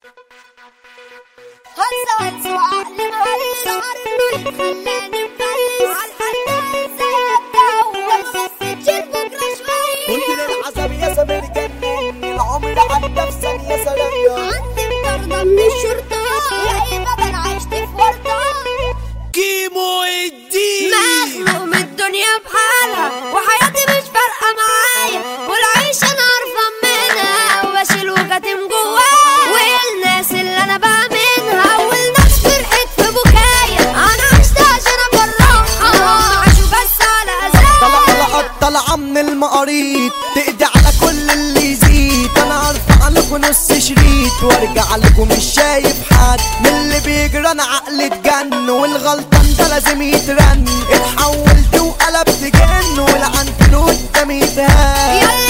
هزة هزة وعقلي مهيس صار انه يخلاني مكيس عالحنان زي اتجوز سجل بكرة شوية كل العذاب يا سمير جنني العمر عدى في ثانية سلام عندي مطاردة من الشرطة يا إما أنا عشت في ورطة كيمو الدين مخنوق من الدنيا بحالها وحياتي مش فارقة معايا والعيش أنا عارفة منها وبشيل وكاتم جوايا والناس اللي أنا بأمنها والناس فرحت في بكايا أنا عشت عشان أفرحها هم عاشوا بس على طلع أذايا لقط طالعة من المقاريط تقضي على كل اللي يزيد انا ارفع لكم نص شريط وارجع لكم مش شايف حد من اللي بيجرى انا عقلي اتجن والغلطان ده لازم يترن اتحولت وقلبت جن والعنكبوت ده ميتهان يلا